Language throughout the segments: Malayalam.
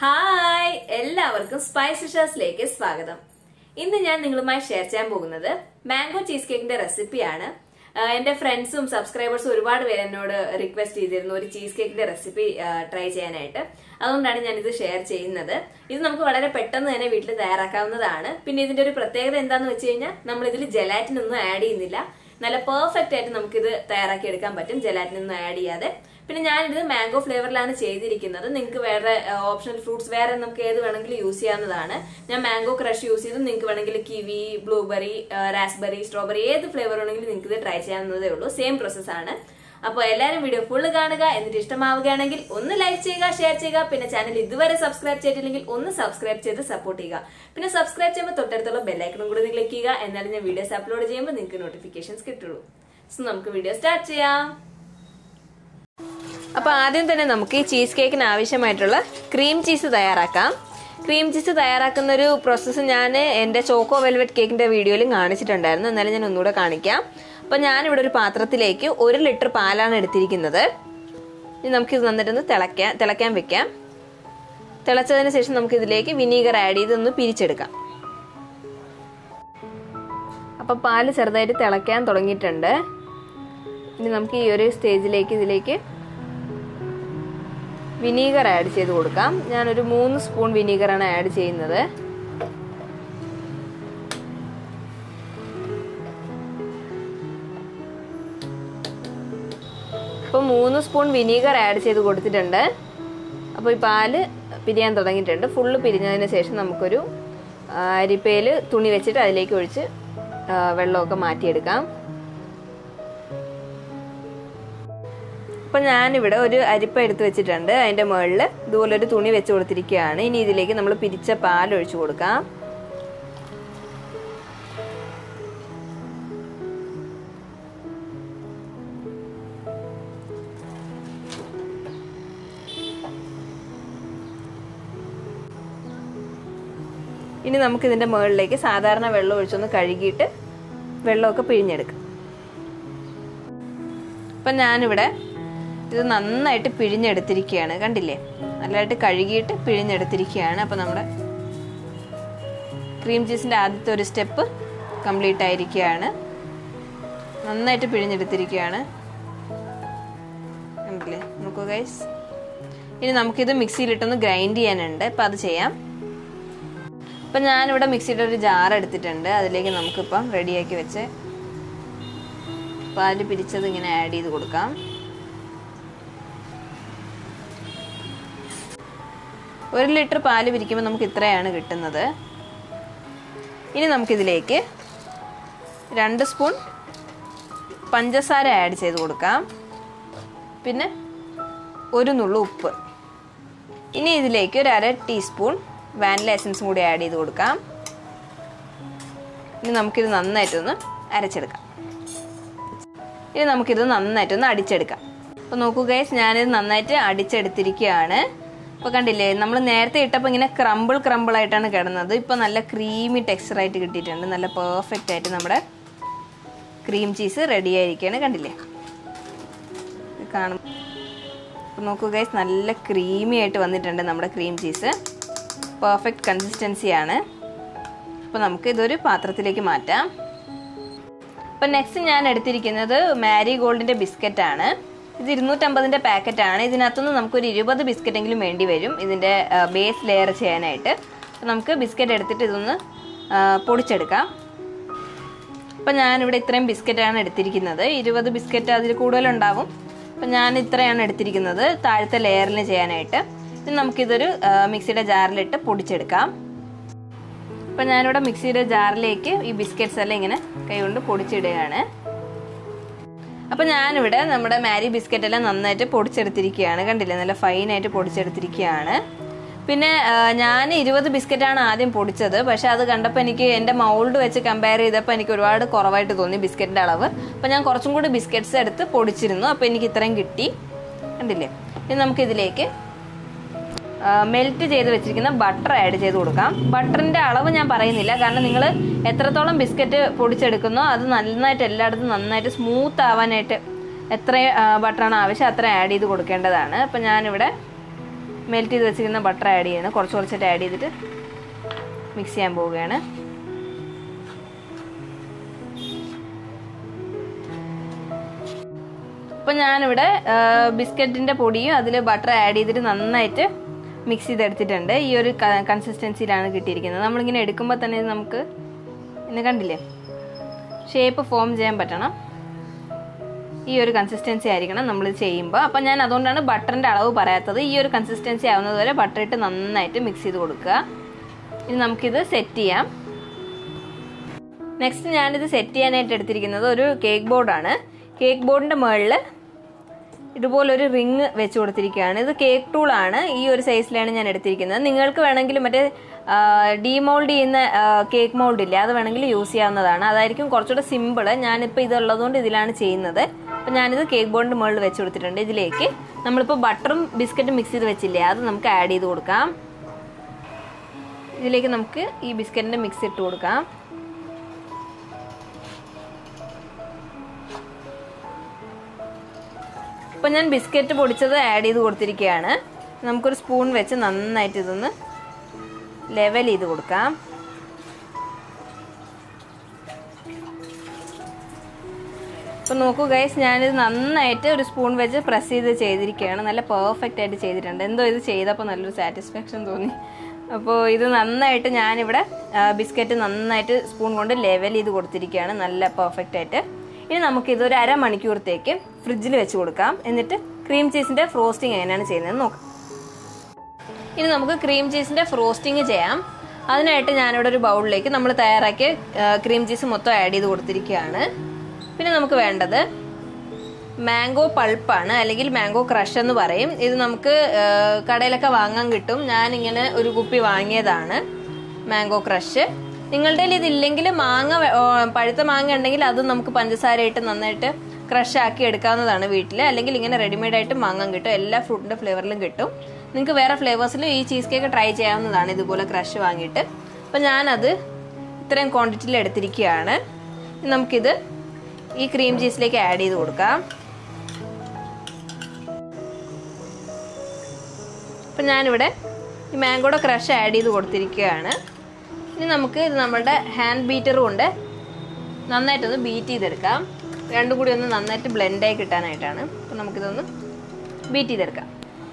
ഹായ് എല്ലാവർക്കും സ്പൈസ് ഡിഷേഴ്സിലേക്ക് സ്വാഗതം ഇന്ന് ഞാൻ നിങ്ങളുമായി ഷെയർ ചെയ്യാൻ പോകുന്നത് മാംഗോ ചീസ് കേക്കിന്റെ റെസിപ്പിയാണ് ആഹ് എന്റെ ഫ്രണ്ട്സും സബ്സ്ക്രൈബേഴ്സും ഒരുപാട് പേര് എന്നോട് റിക്വസ്റ്റ് ചെയ്തിരുന്നു ഒരു ചീസ് കേക്കിന്റെ റെസിപ്പി ട്രൈ ചെയ്യാനായിട്ട് അതുകൊണ്ടാണ് ഞാൻ ഇത് ഷെയർ ചെയ്യുന്നത് ഇത് നമുക്ക് വളരെ പെട്ടെന്ന് തന്നെ വീട്ടിൽ തയ്യാറാക്കാവുന്നതാണ് പിന്നെ ഇതിന്റെ ഒരു പ്രത്യേകത എന്താന്ന് വെച്ച് കഴിഞ്ഞാൽ നമ്മൾ ഇതിൽ ജലാറ്റിൻ ഒന്നും ആഡ് ചെയ്യുന്നില്ല നല്ല പെർഫെക്റ്റ് ആയിട്ട് നമുക്കിത് തയ്യാറാക്കി എടുക്കാൻ പറ്റും ജലാറ്റിൻ ഒന്നും ആഡ് ചെയ്യാതെ പിന്നെ ഞാനിത് മാംഗോ ഫ്ലേവറിലാണ് ചെയ്തിരിക്കുന്നത് നിങ്ങൾക്ക് വേറെ ഓപ്ഷണൽ ഫ്രൂട്ട്സ് വേറെ നമുക്ക് ഏത് വേണമെങ്കിലും യൂസ് ചെയ്യാവുന്നതാണ് ഞാൻ മാംഗോ ക്രഷ് യൂസ് ചെയ്ത് നിങ്ങൾക്ക് വേണമെങ്കിൽ കിവി ബ്ലൂബെറി റാസ്ബെറി സ്ട്രോബെറി ഏത് ഫ്ലേവർ വേണമെങ്കിലും നിങ്ങൾക്ക് ഇത് ട്രൈ ചെയ്യാവുന്നതേ ഉള്ളൂ സെയിം പ്രോസസ് ആണ് അപ്പോൾ എല്ലാവരും വീഡിയോ ഫുള്ള് കാണുക എന്നിട്ട് ഇഷ്ടമാവുകയാണെങ്കിൽ ഒന്ന് ലൈക്ക് ചെയ്യുക ഷെയർ ചെയ്യുക പിന്നെ ചാനൽ ഇതുവരെ സബ്സ്ക്രൈബ് ചെയ്തിട്ടില്ലെങ്കിൽ ഒന്ന് സബ്സ്ക്രൈബ് ചെയ്ത് സപ്പോർട്ട് ചെയ്യുക പിന്നെ സബ്സ്ക്രൈബ് ചെയ്യുമ്പോൾ തൊട്ടടുത്തുള്ള ബെല്ലൈക്കണും കൂടി ക്ലിക്ക് ചെയ്യുക എന്നാലും ഞാൻ വീഡിയോസ് അപ്ലോഡ് ചെയ്യുമ്പോൾ നിങ്ങൾക്ക് നോട്ടിഫിക്കേഷൻസ് കിട്ടുള്ളൂ സോ നമുക്ക് വീഡിയോ സ്റ്റാർട്ട് ചെയ്യാം അപ്പൊ ആദ്യം തന്നെ നമുക്ക് ഈ ചീസ് കേക്കിന് ആവശ്യമായിട്ടുള്ള ക്രീം ചീസ് തയ്യാറാക്കാം ക്രീം ചീസ് തയ്യാറാക്കുന്ന ഒരു പ്രോസസ്സ് ഞാൻ എൻ്റെ ചോക്കോ വെൽവെറ്റ് കേക്കിന്റെ വീഡിയോയിലും കാണിച്ചിട്ടുണ്ടായിരുന്നു എന്നാലും ഞാൻ ഒന്നുകൂടെ കാണിക്കാം അപ്പൊ ഞാനിവിടെ ഒരു പാത്രത്തിലേക്ക് ഒരു ലിറ്റർ പാലാണ് എടുത്തിരിക്കുന്നത് ഇനി നമുക്കിത് നന്നിട്ടൊന്ന് തിളയ്ക്കാൻ തിളയ്ക്കാൻ വെക്കാം തിളച്ചതിന് ശേഷം നമുക്ക് ഇതിലേക്ക് വിനീഗർ ആഡ് ചെയ്ത് ഒന്ന് പിരിച്ചെടുക്കാം അപ്പൊ പാല് ചെറുതായിട്ട് തിളയ്ക്കാൻ തുടങ്ങിയിട്ടുണ്ട് ഇനി നമുക്ക് ഈ ഒരു സ്റ്റേജിലേക്ക് ഇതിലേക്ക് വിനീഗർ ആഡ് ചെയ്ത് കൊടുക്കാം ഞാനൊരു മൂന്ന് സ്പൂൺ വിനീഗറാണ് ആഡ് ചെയ്യുന്നത് ഇപ്പോൾ മൂന്ന് സ്പൂൺ വിനീഗർ ആഡ് ചെയ്ത് കൊടുത്തിട്ടുണ്ട് അപ്പോൾ ഈ പാല് പിരിയാൻ തുടങ്ങിയിട്ടുണ്ട് ഫുള്ള് പിരിഞ്ഞതിന് ശേഷം നമുക്കൊരു അരിപ്പയിൽ തുണി വെച്ചിട്ട് അതിലേക്ക് ഒഴിച്ച് വെള്ളമൊക്കെ മാറ്റിയെടുക്കാം അപ്പം ഞാനിവിടെ ഒരു അരിപ്പ എടുത്ത് വെച്ചിട്ടുണ്ട് അതിൻ്റെ മുകളിൽ ഇതുപോലെ ഒരു തുണി വെച്ച് കൊടുത്തിരിക്കുകയാണ് ഇനി ഇതിലേക്ക് നമ്മൾ പിരിച്ച പാൽ ഒഴിച്ചു കൊടുക്കാം ഇനി നമുക്ക് ഇതിൻ്റെ മുകളിലേക്ക് സാധാരണ വെള്ളം ഒഴിച്ചൊന്ന് കഴുകിയിട്ട് വെള്ളമൊക്കെ പിഴിഞ്ഞെടുക്കാം അപ്പം ഞാനിവിടെ ഇത് നന്നായിട്ട് പിഴിഞ്ഞെടുത്തിരിക്കുകയാണ് കണ്ടില്ലേ നല്ലതായിട്ട് കഴുകിയിട്ട് പിഴിഞ്ഞെടുത്തിരിക്കുകയാണ് അപ്പോൾ നമ്മുടെ ക്രീം ചീസിൻ്റെ ആദ്യത്തെ ഒരു സ്റ്റെപ്പ് കംപ്ലീറ്റ് ആയിരിക്കുകയാണ് നന്നായിട്ട് പിഴിഞ്ഞെടുത്തിരിക്കുകയാണ് കണ്ടില്ലേ നോക്കൂ ഗൈസ് ഇനി നമുക്കിത് മിക്സിയിലിട്ടൊന്ന് ഗ്രൈൻഡ് ചെയ്യാനുണ്ട് അപ്പം അത് ചെയ്യാം അപ്പം ഞാനിവിടെ മിക്സിയുടെ ഒരു ജാർ എടുത്തിട്ടുണ്ട് അതിലേക്ക് നമുക്കിപ്പം റെഡിയാക്കി വെച്ച് പാല് പിരിച്ചത് ഇങ്ങനെ ആഡ് ചെയ്ത് കൊടുക്കാം ഒരു ലിറ്റർ പാല് പിരിക്കുമ്പോൾ നമുക്ക് ഇത്രയാണ് കിട്ടുന്നത് ഇനി നമുക്കിതിലേക്ക് രണ്ട് സ്പൂൺ പഞ്ചസാര ആഡ് ചെയ്ത് കൊടുക്കാം പിന്നെ ഒരു നുള്ളു ഉപ്പ് ഇനി ഇതിലേക്ക് ഒരു അര ടീസ്പൂൺ വാനില എസൻസും കൂടി ആഡ് ചെയ്ത് കൊടുക്കാം ഇനി നമുക്കിത് നന്നായിട്ടൊന്ന് അരച്ചെടുക്കാം ഇനി നമുക്കിത് നന്നായിട്ടൊന്ന് അടിച്ചെടുക്കാം അപ്പോൾ നോക്കൂ ഗൈസ് ഞാനിത് നന്നായിട്ട് അടിച്ചെടുത്തിരിക്കുകയാണ് അപ്പോൾ കണ്ടില്ലേ നമ്മൾ നേരത്തെ ഇട്ടപ്പോൾ ഇങ്ങനെ ക്രമ്പിൾ ക്രമ്പിൾ ആയിട്ടാണ് കിടന്നത് ഇപ്പോൾ നല്ല ക്രീമി ടെക്സ്ചർ ആയിട്ട് കിട്ടിയിട്ടുണ്ട് നല്ല പെർഫെക്റ്റ് ആയിട്ട് നമ്മുടെ ക്രീം ചീസ് റെഡി ആയിരിക്കുകയാണ് കണ്ടില്ലേ കാണും അപ്പോൾ നോക്കൂ ഗൈസ് നല്ല ക്രീമി ആയിട്ട് വന്നിട്ടുണ്ട് നമ്മുടെ ക്രീം ചീസ് പെർഫെക്റ്റ് കൺസിസ്റ്റൻസിയാണ് അപ്പോൾ നമുക്ക് ഇതൊരു പാത്രത്തിലേക്ക് മാറ്റാം അപ്പം നെക്സ്റ്റ് ഞാൻ എടുത്തിരിക്കുന്നത് മാരി ഗോൾഡിൻ്റെ ബിസ്ക്കറ്റാണ് ഇത് ഇരുന്നൂറ്റമ്പതിൻ്റെ പാക്കറ്റാണ് ഇതിനകത്തുനിന്ന് നമുക്കൊരു ഇരുപത് ബിസ്ക്കറ്റെങ്കിലും വേണ്ടി വരും ഇതിൻ്റെ ബേസ് ലെയർ ചെയ്യാനായിട്ട് അപ്പം നമുക്ക് ബിസ്ക്കറ്റ് എടുത്തിട്ട് ഇതൊന്ന് പൊടിച്ചെടുക്കാം അപ്പം ഞാനിവിടെ ഇത്രയും ബിസ്ക്കറ്റാണ് എടുത്തിരിക്കുന്നത് ഇരുപത് ബിസ്ക്കറ്റ് അതിൽ കൂടുതലുണ്ടാവും അപ്പം ഞാൻ ഇത്രയാണ് എടുത്തിരിക്കുന്നത് താഴത്തെ ലെയറിൽ ചെയ്യാനായിട്ട് ഇനി നമുക്കിതൊരു മിക്സിയുടെ ജാറിലിട്ട് പൊടിച്ചെടുക്കാം അപ്പം ഞാനിവിടെ മിക്സിയുടെ ജാറിലേക്ക് ഈ ബിസ്ക്കറ്റ്സ് എല്ലാം ഇങ്ങനെ കൈകൊണ്ട് പൊടിച്ചിടുകയാണ് അപ്പം ഞാനിവിടെ നമ്മുടെ മാരി ബിസ്ക്കറ്റ് എല്ലാം നന്നായിട്ട് പൊടിച്ചെടുത്തിരിക്കുകയാണ് കണ്ടില്ലേ നല്ല ഫൈനായിട്ട് പൊടിച്ചെടുത്തിരിക്കുകയാണ് പിന്നെ ഞാൻ ഇരുപത് ബിസ്ക്കറ്റാണ് ആദ്യം പൊടിച്ചത് പക്ഷെ അത് കണ്ടപ്പോൾ എനിക്ക് എൻ്റെ മൗൾഡ് വെച്ച് കമ്പയർ ചെയ്തപ്പോൾ എനിക്ക് ഒരുപാട് കുറവായിട്ട് തോന്നി ബിസ്ക്കറ്റിൻ്റെ അളവ് അപ്പം ഞാൻ കുറച്ചും കൂടി ബിസ്ക്കറ്റ്സ് എടുത്ത് പൊടിച്ചിരുന്നു അപ്പോൾ എനിക്ക് ഇത്രയും കിട്ടി കണ്ടില്ലേ ഇനി നമുക്കിതിലേക്ക് മെൽറ്റ് ചെയ്ത് വെച്ചിരിക്കുന്ന ബട്ടർ ആഡ് ചെയ്ത് കൊടുക്കാം ബട്ടറിന്റെ അളവ് ഞാൻ പറയുന്നില്ല കാരണം നിങ്ങൾ എത്രത്തോളം ബിസ്ക്കറ്റ് പൊടിച്ചെടുക്കുന്നോ അത് നന്നായിട്ട് എല്ലായിടത്തും നന്നായിട്ട് സ്മൂത്ത് ആവാനായിട്ട് എത്ര ബട്ടറാണ് ആവശ്യം അത്ര ആഡ് ചെയ്ത് കൊടുക്കേണ്ടതാണ് അപ്പം ഞാനിവിടെ മെൽറ്റ് ചെയ്ത് വെച്ചിരിക്കുന്ന ബട്ടർ ആഡ് ചെയ്യണം കുറച്ച് കുറച്ചായിട്ട് ആഡ് ചെയ്തിട്ട് മിക്സ് ചെയ്യാൻ പോവുകയാണ് അപ്പം ഞാനിവിടെ ബിസ്ക്കറ്റിൻ്റെ പൊടിയും അതിൽ ബട്ടർ ആഡ് ചെയ്തിട്ട് നന്നായിട്ട് മിക്സ് ചെയ്തെടുത്തിട്ടുണ്ട് ഈ ഒരു കൺസിസ്റ്റൻസിയിലാണ് കിട്ടിയിരിക്കുന്നത് നമ്മളിങ്ങനെ എടുക്കുമ്പോൾ തന്നെ ഇത് നമുക്ക് ഇന്ന് കണ്ടില്ലേ ഷേപ്പ് ഫോം ചെയ്യാൻ പറ്റണം ഈ ഒരു കൺസിസ്റ്റൻസി ആയിരിക്കണം നമ്മൾ ചെയ്യുമ്പോൾ അപ്പം ഞാൻ അതുകൊണ്ടാണ് ബട്ടറിൻ്റെ അളവ് പറയാത്തത് ഈ ഒരു കൺസിസ്റ്റൻസി ആവുന്നത് വരെ ബട്ടർ ഇട്ട് നന്നായിട്ട് മിക്സ് ചെയ്ത് കൊടുക്കുക ഇനി നമുക്കിത് സെറ്റ് ചെയ്യാം നെക്സ്റ്റ് ഞാനിത് സെറ്റ് ചെയ്യാനായിട്ട് എടുത്തിരിക്കുന്നത് ഒരു കേക്ക് ബോർഡാണ് കേക്ക് ബോർഡിൻ്റെ മുകളിൽ ഇതുപോലൊരു റിങ് വെച്ച് കൊടുത്തിരിക്കുകയാണ് ഇത് കേക്ക് ടൂളാണ് ഈ ഒരു സൈസിലാണ് ഞാൻ എടുത്തിരിക്കുന്നത് നിങ്ങൾക്ക് വേണമെങ്കിൽ മറ്റേ ഡീമോൾഡ് ചെയ്യുന്ന കേക്ക് മോൾഡ് ഇല്ലേ അത് വേണമെങ്കിൽ യൂസ് ചെയ്യാവുന്നതാണ് അതായിരിക്കും കുറച്ചുകൂടെ സിമ്പിൾ ഞാനിപ്പോൾ ഇതുള്ളതുകൊണ്ട് ഇതിലാണ് ചെയ്യുന്നത് അപ്പം ഞാനിത് കേക്ക് ബോർഡിൻ്റെ മുകളിൽ വെച്ച് കൊടുത്തിട്ടുണ്ട് ഇതിലേക്ക് നമ്മളിപ്പോൾ ബട്ടറും ബിസ്ക്കറ്റും മിക്സ് ചെയ്ത് വെച്ചില്ലേ അത് നമുക്ക് ആഡ് ചെയ്ത് കൊടുക്കാം ഇതിലേക്ക് നമുക്ക് ഈ ബിസ്ക്കറ്റിൻ്റെ മിക്സ് ഇട്ട് കൊടുക്കാം ഇപ്പം ഞാൻ ബിസ്ക്കറ്റ് പൊടിച്ചത് ആഡ് ചെയ്ത് കൊടുത്തിരിക്കുകയാണ് നമുക്കൊരു സ്പൂൺ വെച്ച് നന്നായിട്ട് ഇതൊന്ന് ലെവൽ ചെയ്ത് കൊടുക്കാം അപ്പം നോക്കൂ ഗൈസ് ഞാനിത് നന്നായിട്ട് ഒരു സ്പൂൺ വെച്ച് പ്രസ് ചെയ്ത് ചെയ്തിരിക്കുകയാണ് നല്ല പെർഫെക്റ്റ് ആയിട്ട് ചെയ്തിട്ടുണ്ട് എന്തോ ഇത് ചെയ്തപ്പോൾ നല്ലൊരു സാറ്റിസ്ഫാക്ഷൻ തോന്നി അപ്പോൾ ഇത് നന്നായിട്ട് ഞാനിവിടെ ബിസ്ക്കറ്റ് നന്നായിട്ട് സ്പൂൺ കൊണ്ട് ലെവൽ ചെയ്ത് കൊടുത്തിരിക്കുകയാണ് നല്ല പെർഫെക്റ്റ് ആയിട്ട് ഇനി നമുക്കിത് ഒരു അരമണിക്കൂറത്തേക്ക് ഫ്രിഡ്ജിൽ വെച്ച് കൊടുക്കാം എന്നിട്ട് ക്രീം ചീസിൻ്റെ ഫ്രോസ്റ്റിംഗ് എങ്ങനെയാണ് ചെയ്യുന്നത് നോക്കാം ഇനി നമുക്ക് ക്രീം ചീസിൻ്റെ ഫ്രോസ്റ്റിംഗ് ചെയ്യാം അതിനായിട്ട് ഞാനിവിടെ ഒരു ബൗളിലേക്ക് നമ്മൾ തയ്യാറാക്കിയ ക്രീം ചീസ് മൊത്തം ആഡ് ചെയ്ത് കൊടുത്തിരിക്കുകയാണ് പിന്നെ നമുക്ക് വേണ്ടത് മാംഗോ പൾപ്പാണ് അല്ലെങ്കിൽ മാംഗോ ക്രഷ് എന്ന് പറയും ഇത് നമുക്ക് കടയിലൊക്കെ വാങ്ങാൻ കിട്ടും ഞാനിങ്ങനെ ഒരു കുപ്പി വാങ്ങിയതാണ് മാംഗോ ക്രഷ് നിങ്ങളുടെ കയ്യിൽ ഇതില്ലെങ്കിൽ മാങ്ങ പഴുത്ത മാങ്ങ ഉണ്ടെങ്കിൽ അത് നമുക്ക് പഞ്ചസാര ഇട്ട് നന്നായിട്ട് ക്രഷ് ആക്കി എടുക്കാവുന്നതാണ് വീട്ടിൽ അല്ലെങ്കിൽ ഇങ്ങനെ റെഡിമെയ്ഡ് ആയിട്ട് വാങ്ങാൻ കിട്ടും എല്ലാ ഫ്രൂട്ടിൻ്റെ ഫ്ലേവറിലും കിട്ടും നിങ്ങൾക്ക് വേറെ ഫ്ലേവേഴ്സിലും ഈ ചീസ് കേക്ക് ട്രൈ ചെയ്യാവുന്നതാണ് ഇതുപോലെ ക്രഷ് വാങ്ങിയിട്ട് അപ്പം ഞാനത് ഇത്രയും ക്വാണ്ടിറ്റിയിൽ എടുത്തിരിക്കുകയാണ് നമുക്കിത് ഈ ക്രീം ചീസിലേക്ക് ആഡ് ചെയ്ത് കൊടുക്കാം അപ്പം ഞാനിവിടെ ഈ മാംഗോയുടെ ക്രഷ് ആഡ് ചെയ്ത് കൊടുത്തിരിക്കുകയാണ് ഇനി നമുക്ക് ഇത് നമ്മളുടെ ഹാൻഡ് ബീറ്റർ കൊണ്ട് നന്നായിട്ടൊന്ന് ബീറ്റ് ചെയ്തെടുക്കാം രണ്ടും കൂടി ഒന്ന് നന്നായിട്ട് ബ്ലെൻഡായി കിട്ടാനായിട്ടാണ് അപ്പം നമുക്കിതൊന്ന് ബീറ്റ് ചെയ്തെടുക്കാം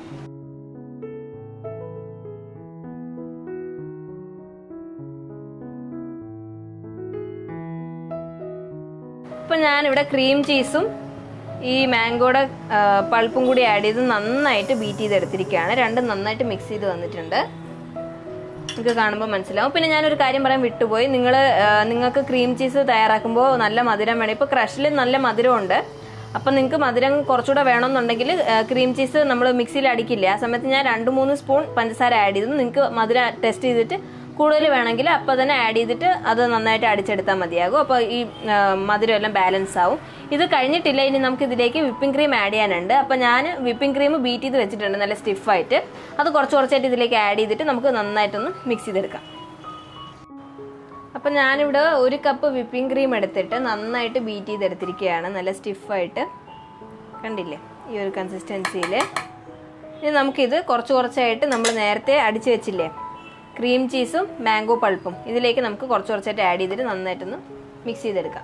ഇപ്പം ഞാനിവിടെ ക്രീം ചീസും ഈ മാംഗോയുടെ പൾപ്പും കൂടി ആഡ് ചെയ്ത് നന്നായിട്ട് ബീറ്റ് ചെയ്തെടുത്തിരിക്കുകയാണ് രണ്ടും നന്നായിട്ട് മിക്സ് ചെയ്ത് വന്നിട്ടുണ്ട് നിങ്ങൾക്ക് കാണുമ്പോൾ മനസ്സിലാവും പിന്നെ ഞാനൊരു കാര്യം പറയാൻ വിട്ടുപോയി നിങ്ങൾ നിങ്ങൾക്ക് ക്രീം ചീസ് തയ്യാറാക്കുമ്പോൾ നല്ല മധുരം വേണം ഇപ്പോൾ ക്രഷിൽ നല്ല മധുരമുണ്ട് അപ്പം നിങ്ങൾക്ക് മധുരം കുറച്ചുകൂടെ വേണമെന്നുണ്ടെങ്കിൽ ക്രീം ചീസ് നമ്മൾ മിക്സിയിൽ അടിക്കില്ല ആ സമയത്ത് ഞാൻ രണ്ട് മൂന്ന് സ്പൂൺ പഞ്ചസാര ആഡ് ചെയ്തു നിങ്ങൾക്ക് മധുരം ടെസ്റ്റ് ചെയ്തിട്ട് കൂടുതൽ വേണമെങ്കിൽ അപ്പോൾ തന്നെ ആഡ് ചെയ്തിട്ട് അത് നന്നായിട്ട് അടിച്ചെടുത്താൽ മതിയാകും അപ്പോൾ ഈ മധുരം എല്ലാം ബാലൻസ് ആവും ഇത് കഴിഞ്ഞിട്ടില്ല ഇനി നമുക്ക് ഇതിലേക്ക് വിപ്പിംഗ് ക്രീം ആഡ് ചെയ്യാനുണ്ട് അപ്പോൾ ഞാൻ വിപ്പിംഗ് ക്രീം ബീറ്റ് ചെയ്ത് വെച്ചിട്ടുണ്ട് നല്ല സ്റ്റിഫായിട്ട് അത് കുറച്ച് കുറച്ചായിട്ട് ഇതിലേക്ക് ആഡ് ചെയ്തിട്ട് നമുക്ക് നന്നായിട്ടൊന്ന് മിക്സ് ചെയ്തെടുക്കാം അപ്പം ഞാനിവിടെ ഒരു കപ്പ് വിപ്പിംഗ് ക്രീം എടുത്തിട്ട് നന്നായിട്ട് ബീറ്റ് ചെയ്തെടുത്തിരിക്കുകയാണ് നല്ല സ്റ്റിഫായിട്ട് കണ്ടില്ലേ ഈ ഒരു കൺസിസ്റ്റൻസിയിൽ ഇനി നമുക്കിത് കുറച്ച് കുറച്ചായിട്ട് നമ്മൾ നേരത്തെ അടിച്ചു വെച്ചില്ലേ ക്രീം ചീസും മാംഗോ പൾപ്പും ഇതിലേക്ക് നമുക്ക് കുറച്ച് കുറച്ചായിട്ട് ആഡ് ചെയ്തിട്ട് നന്നായിട്ടൊന്ന് മിക്സ് ചെയ്തെടുക്കാം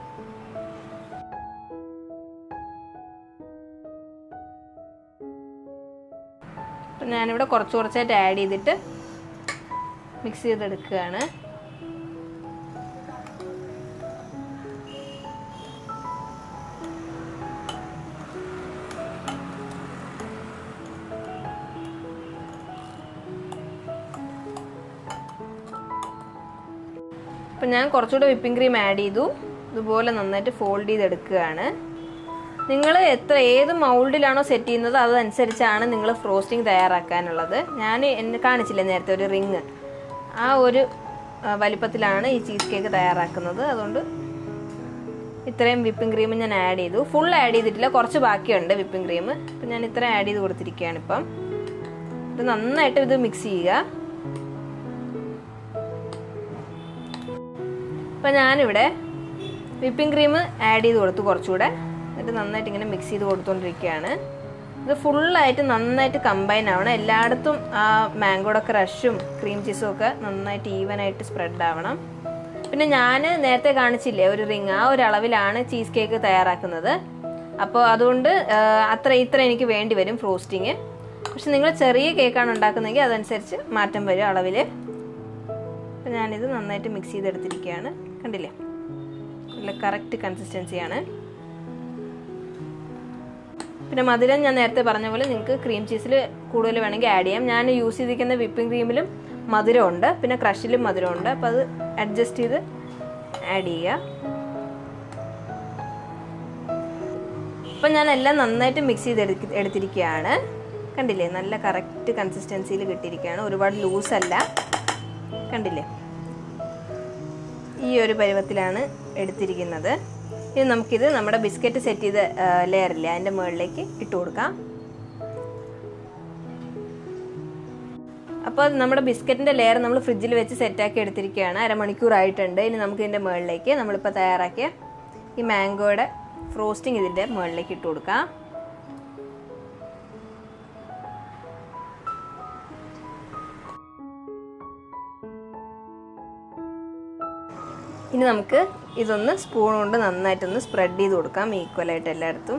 അപ്പം ഞാനിവിടെ കുറച്ച് കുറച്ചായിട്ട് ആഡ് ചെയ്തിട്ട് മിക്സ് ചെയ്തെടുക്കുകയാണ് അപ്പം ഞാൻ കുറച്ചുകൂടെ വിപ്പിംഗ് ക്രീം ആഡ് ചെയ്തു ഇതുപോലെ നന്നായിട്ട് ഫോൾഡ് ചെയ്തെടുക്കുകയാണ് നിങ്ങൾ എത്ര ഏത് മൗൾഡിലാണോ സെറ്റ് ചെയ്യുന്നത് അതനുസരിച്ചാണ് നിങ്ങൾ ഫ്രോസ്റ്റിംഗ് തയ്യാറാക്കാനുള്ളത് ഞാൻ എന്നെ കാണിച്ചില്ലേ നേരത്തെ ഒരു റിങ് ആ ഒരു വലിപ്പത്തിലാണ് ഈ ചീസ് കേക്ക് തയ്യാറാക്കുന്നത് അതുകൊണ്ട് ഇത്രയും വിപ്പിംഗ് ക്രീം ഞാൻ ആഡ് ചെയ്തു ഫുൾ ആഡ് ചെയ്തിട്ടില്ല കുറച്ച് ബാക്കിയുണ്ട് വിപ്പിംഗ് ക്രീം അപ്പം ഞാൻ ഇത്രയും ആഡ് ചെയ്ത് കൊടുത്തിരിക്കുകയാണ് ഇപ്പം ഇത് നന്നായിട്ട് ഇത് മിക്സ് ചെയ്യുക അപ്പം ഞാനിവിടെ വിപ്പിംഗ് ക്രീം ആഡ് ചെയ്ത് കൊടുത്തു കുറച്ചുകൂടെ എന്നിട്ട് നന്നായിട്ട് ഇങ്ങനെ മിക്സ് ചെയ്ത് കൊടുത്തുകൊണ്ടിരിക്കുകയാണ് ഇത് ഫുള്ളായിട്ട് നന്നായിട്ട് കമ്പൈൻ ആവണം എല്ലായിടത്തും ആ മാംഗോയുടെ ക്രഷും ക്രീം ചീസും ഒക്കെ നന്നായിട്ട് ഈവൻ ആയിട്ട് സ്പ്രെഡ് ആവണം പിന്നെ ഞാൻ നേരത്തെ കാണിച്ചില്ലേ ഒരു റിങ് ആ ഒരു അളവിലാണ് ചീസ് കേക്ക് തയ്യാറാക്കുന്നത് അപ്പോൾ അതുകൊണ്ട് ആ, അത്ര ഇത്ര എനിക്ക് വേണ്ടി വരും ഫ്രോസ്റ്റിങ് പക്ഷെ നിങ്ങൾ ചെറിയ കേക്കാണ് ഉണ്ടാക്കുന്നതെങ്കിൽ അതനുസരിച്ച് മാറ്റം വരും അളവിൽ അപ്പം ഞാനിത് നന്നായിട്ട് മിക്സ് ചെയ്തെടുത്തിരിക്കുകയാണ് കണ്ടില്ലേ നല്ല കറക്റ്റ് കൺസിസ്റ്റൻസിയാണ് പിന്നെ മധുരം ഞാൻ നേരത്തെ പറഞ്ഞ പോലെ നിങ്ങൾക്ക് ക്രീം ചീസിൽ കൂടുതൽ വേണമെങ്കിൽ ആഡ് ചെയ്യാം ഞാൻ യൂസ് ചെയ്തിരിക്കുന്ന വിപ്പിംഗ് ക്രീമിലും മധുരമുണ്ട് പിന്നെ ക്രഷിലും മധുരമുണ്ട് അപ്പോൾ അത് അഡ്ജസ്റ്റ് ചെയ്ത് ആഡ് ചെയ്യുക അപ്പം ഞാൻ എല്ലാം നന്നായിട്ട് മിക്സ് ചെയ്ത് എടുക്ക- എടുത്തിരിക്കുകയാണ് കണ്ടില്ലേ നല്ല കറക്റ്റ് കൺസിസ്റ്റൻസിയിൽ കിട്ടിയിരിക്കുകയാണ് ഒരുപാട് ലൂസല്ല കണ്ടില്ലേ ഈ ഒരു പരുവത്തിലാണ് എടുത്തിരിക്കുന്നത് ഇനി നമുക്കിത് നമ്മുടെ ബിസ്ക്കറ്റ് സെറ്റ് ചെയ്ത ലെയറില്ലേ അതിൻ്റെ മുകളിലേക്ക് ഇട്ട് കൊടുക്കാം അപ്പോൾ നമ്മുടെ ബിസ്ക്കറ്റിൻ്റെ ലെയർ നമ്മൾ ഫ്രിഡ്ജിൽ വെച്ച് സെറ്റാക്കി എടുത്തിരിക്കുകയാണ് അരമണിക്കൂറായിട്ടുണ്ട് ഇനി നമുക്ക് ഇതിൻ്റെ മുകളിലേക്ക് നമ്മളിപ്പോൾ തയ്യാറാക്കിയ ഈ മാംഗോയുടെ ഫ്രോസ്റ്റിംഗ് ഇതിൻ്റെ മുകളിലേക്ക് ഇട്ട് കൊടുക്കാം ഇനി നമുക്ക് ഇതൊന്ന് സ്പൂൺ കൊണ്ട് നന്നായിട്ടൊന്ന് സ്പ്രെഡ് ചെയ്ത് കൊടുക്കാം ഈക്വലായിട്ട് എല്ലായിടത്തും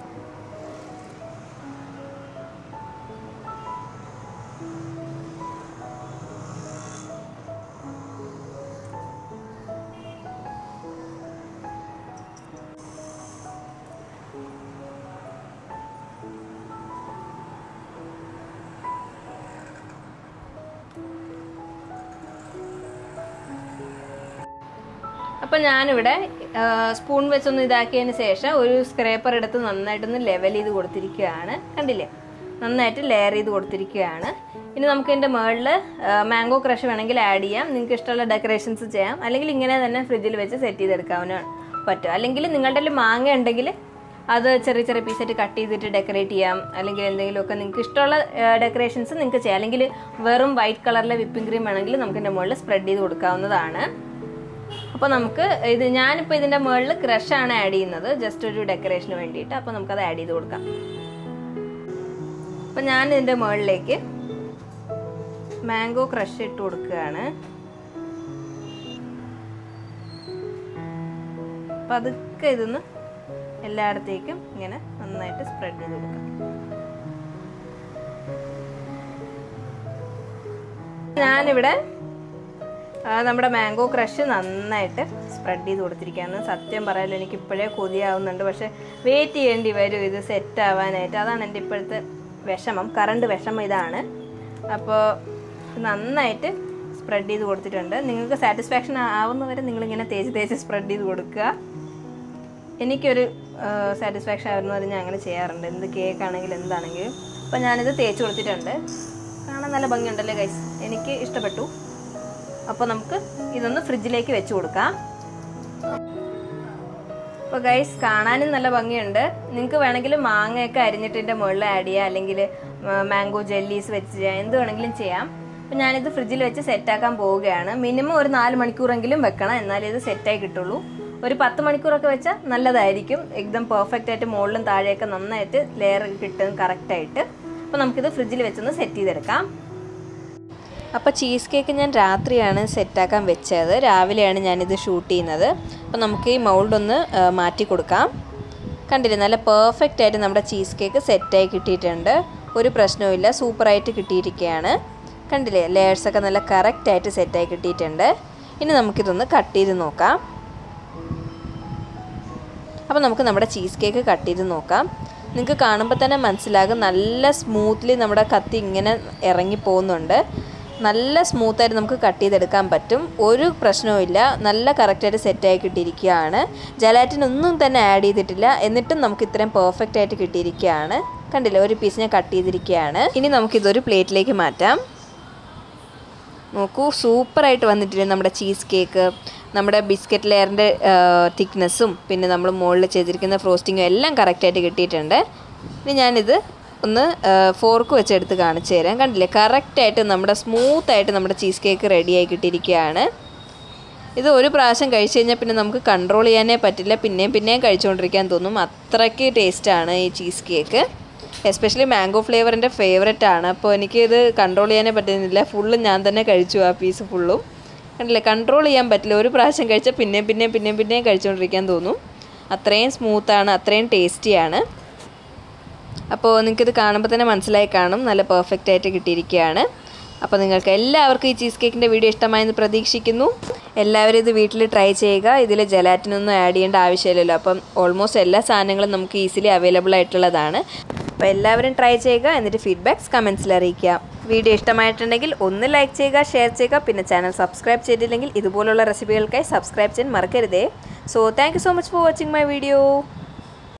അപ്പം ഞാനിവിടെ സ്പൂൺ വെച്ചൊന്ന് ഇതാക്കിയതിന് ശേഷം ഒരു സ്ക്രേപ്പർ എടുത്ത് നന്നായിട്ടൊന്ന് ലെവൽ ചെയ്ത് കൊടുത്തിരിക്കുകയാണ് കണ്ടില്ലേ നന്നായിട്ട് ലെയർ ചെയ്ത് കൊടുത്തിരിക്കുകയാണ് ഇനി നമുക്ക് ഇതിൻ്റെ മുകളിൽ മാംഗോ ക്രഷ് വേണമെങ്കിൽ ആഡ് ചെയ്യാം നിങ്ങൾക്ക് ഇഷ്ടമുള്ള ഡെക്കറേഷൻസ് ചെയ്യാം അല്ലെങ്കിൽ ഇങ്ങനെ തന്നെ ഫ്രിഡ്ജിൽ വെച്ച് സെറ്റ് ചെയ്തെടുക്കാവുന്നതാണ് പറ്റും അല്ലെങ്കിൽ നിങ്ങളുടെ കയ്യിൽ മാങ്ങ ഉണ്ടെങ്കിൽ അത് ചെറിയ ചെറിയ പീസായിട്ട് കട്ട് ചെയ്തിട്ട് ഡെക്കറേറ്റ് ചെയ്യാം അല്ലെങ്കിൽ എന്തെങ്കിലുമൊക്കെ നിങ്ങൾക്ക് ഇഷ്ടമുള്ള ഡെക്കറേഷൻസ് നിങ്ങൾക്ക് ചെയ്യാം അല്ലെങ്കിൽ വെറും വൈറ്റ് കളറിലെ വിപ്പിംഗ് ക്രീം വേണമെങ്കിൽ നമുക്ക് ഇതിൻ്റെ മുകളിൽ സ്പ്രെഡ് ചെയ്ത് കൊടുക്കാവുന്നതാണ് അപ്പോൾ നമുക്ക് ഇത് ഞാനിപ്പോൾ ഇതിൻ്റെ മുകളിൽ ക്രഷാണ് ആഡ് ചെയ്യുന്നത് ജസ്റ്റ് ഒരു ഡെക്കറേഷന് വേണ്ടിയിട്ട് അപ്പോൾ നമുക്കത് ആഡ് ചെയ്ത് കൊടുക്കാം അപ്പം ഞാൻ ഇതിൻ്റെ മുകളിലേക്ക് മാംഗോ ക്രഷ് ഇട്ട് കൊടുക്കുകയാണ് പതുക്കെ ഇതൊന്ന് എല്ലായിടത്തേക്കും ഇങ്ങനെ നന്നായിട്ട് സ്പ്രെഡ് ചെയ്ത് കൊടുക്കാം ഞാനിവിടെ ആ, നമ്മുടെ മാംഗോ ക്രഷ് നന്നായിട്ട് സ്പ്രെഡ് ചെയ്ത് കൊടുത്തിരിക്കുകയാണ് സത്യം പറയാലോ എനിക്ക് ഇപ്പോഴേ കൊതിയാവുന്നുണ്ട് പക്ഷെ വെയിറ്റ് ചെയ്യേണ്ടി വരും ഇത് സെറ്റ് ആവാനായിട്ട് അതാണ് എൻ്റെ ഇപ്പോഴത്തെ വിഷമം കറണ്ട് വിഷമം ഇതാണ് അപ്പോൾ നന്നായിട്ട് സ്പ്രെഡ് ചെയ്ത് കൊടുത്തിട്ടുണ്ട് നിങ്ങൾക്ക് സാറ്റിസ്ഫാക്ഷൻ ആവുന്നവരെ നിങ്ങളിങ്ങനെ തേച്ച് തേച്ച് സ്പ്രെഡ് ചെയ്ത് കൊടുക്കുക എനിക്കൊരു സാറ്റിസ്ഫാക്ഷൻ ആവുന്നവരെ ഞാൻ അങ്ങനെ ചെയ്യാറുണ്ട് എന്ത് കേക്ക് ആണെങ്കിലും എന്താണെങ്കിലും അപ്പോൾ ഞാനിത് തേച്ച് കൊടുത്തിട്ടുണ്ട് കാണാൻ നല്ല ഭംഗിയുണ്ടല്ലേ ഗൈസ് എനിക്ക് ഇഷ്ടപ്പെട്ടു അപ്പോൾ നമുക്ക് ഇതൊന്ന് ഫ്രിഡ്ജിലേക്ക് വെച്ച് കൊടുക്കാം അപ്പോൾ ഗൈസ് കാണാനും നല്ല ഭംഗിയുണ്ട് നിങ്ങൾക്ക് വേണമെങ്കിൽ മാങ്ങയൊക്കെ അരിഞ്ഞിട്ടിൻ്റെ മുകളിൽ ആഡ് ചെയ്യാം അല്ലെങ്കിൽ മാംഗോ ജെല്ലീസ് വെച്ച് ചെയ്യാം എന്ത് വേണമെങ്കിലും ചെയ്യാം അപ്പോൾ ഞാനിത് ഫ്രിഡ്ജിൽ വെച്ച് സെറ്റാക്കാൻ പോവുകയാണ് മിനിമം ഒരു നാല് മണിക്കൂറെങ്കിലും വെക്കണം എന്നാലേ ഇത് സെറ്റായി കിട്ടുള്ളൂ ഒരു പത്ത് മണിക്കൂറൊക്കെ വെച്ചാൽ നല്ലതായിരിക്കും എക്ദം പെർഫെക്റ്റ് ആയിട്ട് മുകളിലും താഴെയൊക്കെ നന്നായിട്ട് ലെയർ കിട്ടും കറക്റ്റായിട്ട് അപ്പോൾ നമുക്കിത് ഫ്രിഡ്ജിൽ വെച്ചൊന്ന് സെറ്റ് ചെയ്തെടുക്കാം അപ്പോൾ ചീസ് കേക്ക് ഞാൻ രാത്രിയാണ് സെറ്റാക്കാൻ വെച്ചത് രാവിലെയാണ് ഞാനിത് ഷൂട്ട് ചെയ്യുന്നത് അപ്പോൾ നമുക്ക് ഈ മൗൾഡ് ഒന്ന് ആ, മാറ്റി കൊടുക്കാം കണ്ടില്ലേ നല്ല പെർഫെക്റ്റ് ആയിട്ട് നമ്മുടെ ചീസ് കേക്ക് സെറ്റായി കിട്ടിയിട്ടുണ്ട് ഒരു പ്രശ്നവുമില്ല സൂപ്പറായിട്ട് കിട്ടിയിരിക്കുകയാണ് കണ്ടില്ലേ ലെയേഴ്സൊക്കെ നല്ല കറക്റ്റായിട്ട് സെറ്റായി കിട്ടിയിട്ടുണ്ട് ഇനി നമുക്കിതൊന്ന് കട്ട് ചെയ്ത് നോക്കാം അപ്പോൾ നമുക്ക് നമ്മുടെ ചീസ് കേക്ക് കട്ട് ചെയ്ത് നോക്കാം നിങ്ങൾക്ക് കാണുമ്പോൾ തന്നെ മനസ്സിലാകും നല്ല സ്മൂത്ത്ലി നമ്മുടെ കത്തി ഇങ്ങനെ ഇറങ്ങി പോകുന്നുണ്ട് നല്ല സ്മൂത്തായിട്ട് നമുക്ക് കട്ട് ചെയ്തെടുക്കാൻ പറ്റും ഒരു പ്രശ്നവുമില്ല നല്ല കറക്റ്റായിട്ട് സെറ്റായി കിട്ടിയിരിക്കുകയാണ് ജലാറ്റിൻ ഒന്നും തന്നെ ആഡ് ചെയ്തിട്ടില്ല എന്നിട്ടും നമുക്ക് ഇത്രയും പെർഫെക്റ്റ് ആയിട്ട് കിട്ടിയിരിക്കുകയാണ് കണ്ടില്ലേ ഒരു പീസ് ഞാൻ കട്ട് ചെയ്തിരിക്കുകയാണ് ഇനി നമുക്കിതൊരു പ്ലേറ്റിലേക്ക് മാറ്റാം നോക്കൂ സൂപ്പറായിട്ട് വന്നിട്ടില്ലേ നമ്മുടെ ചീസ് കേക്ക് നമ്മുടെ ബിസ്ക്കറ്റ് ലെയറിൻ്റെ തിക്നെസ്സും പിന്നെ നമ്മൾ മുകളിൽ ചെയ്തിരിക്കുന്ന ഫ്രോസ്റ്റിങ്ങും എല്ലാം കറക്റ്റായിട്ട് കിട്ടിയിട്ടുണ്ട് ഇനി ഞാനിത് ഒന്ന് ഫോർക്ക് വെച്ച് എടുത്ത് കാണിച്ചു തരാം കണ്ടില്ലേ കറക്റ്റായിട്ട് നമ്മുടെ സ്മൂത്തായിട്ട് നമ്മുടെ ചീസ് കേക്ക് റെഡിയായി കിട്ടിയിരിക്കുകയാണ് ഇത് ഒരു പ്രാവശ്യം കഴിച്ചു കഴിഞ്ഞാൽ പിന്നെ നമുക്ക് കൺട്രോൾ ചെയ്യാനേ പറ്റില്ല പിന്നെയും പിന്നെയും കഴിച്ചുകൊണ്ടിരിക്കാൻ തോന്നും അത്രയ്ക്ക് ടേസ്റ്റാണ് ഈ cheese cake especially mango flavour എൻ്റെ ഫേവററ്റ് ആണ് അപ്പോൾ എനിക്കിത് കൺട്രോൾ ചെയ്യാനേ പറ്റുന്നില്ല ഫുള്ളും ഞാൻ തന്നെ കഴിച്ചു ആ പീസ് ഫുള്ളും കണ്ടില്ലേ കൺട്രോൾ ചെയ്യാൻ പറ്റില്ല ഒരു പ്രാവശ്യം കഴിച്ചാൽ പിന്നെയും പിന്നെയും പിന്നെയും പിന്നെയും കഴിച്ചുകൊണ്ടിരിക്കാൻ തോന്നും അത്രയും സ്മൂത്താണ് അത്രയും ടേസ്റ്റിയാണ് അപ്പോൾ നിങ്ങൾക്കിത് കാണുമ്പോൾ തന്നെ മനസ്സിലായി കാണും നല്ല പെർഫെക്റ്റ് ആയിട്ട് കിട്ടിയിരിക്കുകയാണ് അപ്പോൾ നിങ്ങൾക്ക് എല്ലാവർക്കും ഈ ചീസ് കേക്കിൻ്റെ വീഡിയോ ഇഷ്ടമായെന്ന് പ്രതീക്ഷിക്കുന്നു എല്ലാവരും ഇത് വീട്ടിൽ ട്രൈ ചെയ്യുക ഇതിൽ ജലാറ്റിനൊന്നും ആഡ് ചെയ്യേണ്ട ആവശ്യമില്ലല്ലോ അപ്പം ഓൾമോസ്റ്റ് എല്ലാ സാധനങ്ങളും നമുക്ക് ഈസിലി അവൈലബിൾ ആയിട്ടുള്ളതാണ് അപ്പോൾ എല്ലാവരും ട്രൈ ചെയ്യുക എന്നിട്ട് ഫീഡ്ബാക്ക്സ് കമൻസിൽ അറിയിക്കുക വീഡിയോ ഇഷ്ടമായിട്ടുണ്ടെങ്കിൽ ഒന്ന് ലൈക്ക് ചെയ്യുക ഷെയർ ചെയ്യുക പിന്നെ ചാനൽ സബ്സ്ക്രൈബ് ചെയ്തില്ലെങ്കിൽ ഇതുപോലുള്ള റെസിപ്പികൾക്കായി സബ്സ്ക്രൈബ് ചെയ്യാൻ മറക്കരുതേ so thank so much for watching my video